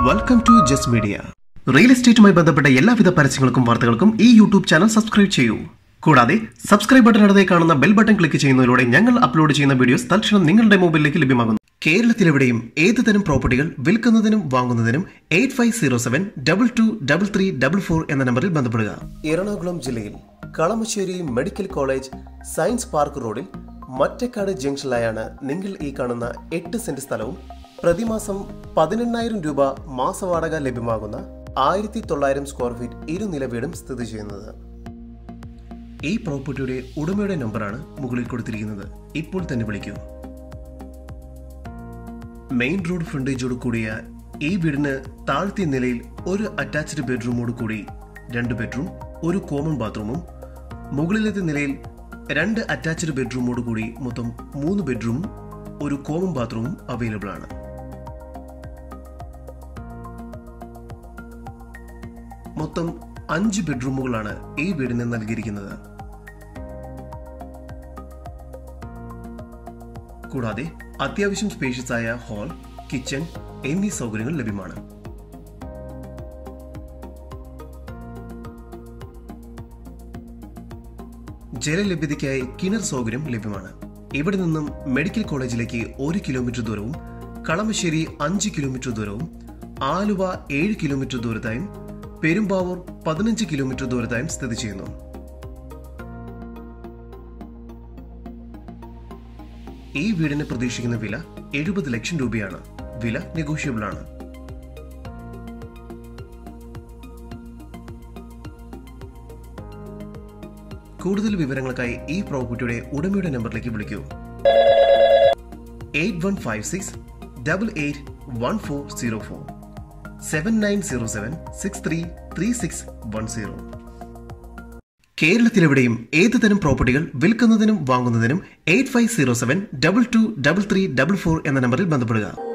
welcome to Just Media real എസ്റ്റേറ്റുമായി ബന്ധപ്പെട്ട എല്ലാവിധ പരസ്യങ്ങൾക്കും വാർത്തകൾക്കും ഈ യൂട്യൂബ് ചാനൽ സബ്സ്ക്രൈബ് ചെയ്യൂ കൂടാതെ സബ്സ്ക്രൈബ് ബട്ടൺ അടുത്തേ കാണുന്ന ബെൽ ബട്ടൺ ക്ലിക്ക് ചെയ്യുന്നതിലൂടെ ഞങ്ങൾ അപ്ലോഡ് ചെയ്യുന്ന വീഡിയോസ് തൽക്ഷണം നിങ്ങളുടെ മൊബൈലിലേക്ക് ലഭ്യമാകുന്നു കേരളത്തിലെവിടെയും ഏത് തരം പ്രോപ്പർട്ടികൾ വിൽക്കുന്നതിനും വാങ്ങുന്നതിനും eight five zero seven double two double three double four എന്ന നമ്പറിൽ ബന്ധപ്പെടുക എറണാകുളം ജില്ലയിൽ Kalamassery medical college science park റോഡിൽ മറ്റക്കാട് ജംഗ്ഷനിലായാണ് നിങ്ങൾ ഈ കാണുന്ന എട്ട് സെന്റ് സ്ഥലവും പ്രതിമാസം പതിനെണ്ണായിരം രൂപ മാസവാടക ലഭ്യമാകുന്ന ആയിരത്തി തൊള്ളായിരം സ്ക്വയർ ഫീറ്റ് ഇരുനില വീടും സ്ഥിതി ചെയ്യുന്നത് ഈ പ്രോപ്പർട്ടിയുടെ ഉടമയുടെ നമ്പറാണ് മുകളിൽ കൊടുത്തിരിക്കുന്നത് ഇപ്പോൾ തന്നെ വിളിക്കൂ മെയിൻ റോഡ് ഫ്രണ്ടേജോട് കൂടിയ ഈ വീടിന് താഴ്ത്തിയ നിലയിൽ ഒരു അറ്റാച്ച്ഡ് ബെഡ്റൂമോട് കൂടി രണ്ട് ബെഡ്റൂം ഒരു കോമൺ ബാത്റൂമും മുകളിലത്തെ നിലയിൽ രണ്ട് അറ്റാച്ച്ഡ് ബെഡ്റൂമോട് കൂടി മൊത്തം മൂന്ന് ബെഡ്റൂമും ഒരു കോമൺ ബാത്റൂമും അവൈലബിൾ ആണ് മൊത്തം അഞ്ച് ബെഡ്റൂമുകളാണ് ഈ വീടിന് നൽകിയിരിക്കുന്നത് കൂടാതെ അത്യാവശ്യം സ്പേഷ്യസ് ആയ ഹാൾ കിച്ചൺ എന്നീ സൗകര്യങ്ങൾ ലഭ്യമാണ് ജലലഭ്യതയ്ക്കായി കിണർ സൗകര്യം ലഭ്യമാണ് ഇവിടെ നിന്നും മെഡിക്കൽ കോളേജിലേക്ക് ഒരു കിലോമീറ്റർ ദൂരവും കളമശ്ശേരി അഞ്ച് കിലോമീറ്റർ ദൂരവും ആലുവ ഏഴ് കിലോമീറ്റർ ദൂരത്തായും പെരുമ്പാവൂർ പതിനഞ്ച് കിലോമീറ്റർ ദൂരത്തായും സ്ഥിതി ചെയ്യുന്നു ഈ വീടിന് പ്രതീക്ഷിക്കുന്ന വില എഴുപത് ലക്ഷം രൂപയാണ് വില നെഗോഷ്യബിൾ ആണ് കൂടുതൽ വിവരങ്ങൾക്കായി ഈ പ്രോപ്പർട്ടിയുടെ ഉടമയുടെ നമ്പറിലേക്ക് വിളിക്കൂ eight one five six double eight one four zero four seven nine zero seven six three three six one zero കേരളത്തിലെവിടെയും ഏത് തരം പ്രോപ്പർട്ടികൾ വിൽക്കുന്നതിനും വാങ്ങുന്നതിനും eight five zero seven double two double three double four എന്ന നമ്പറിൽ ബന്ധപ്പെടുക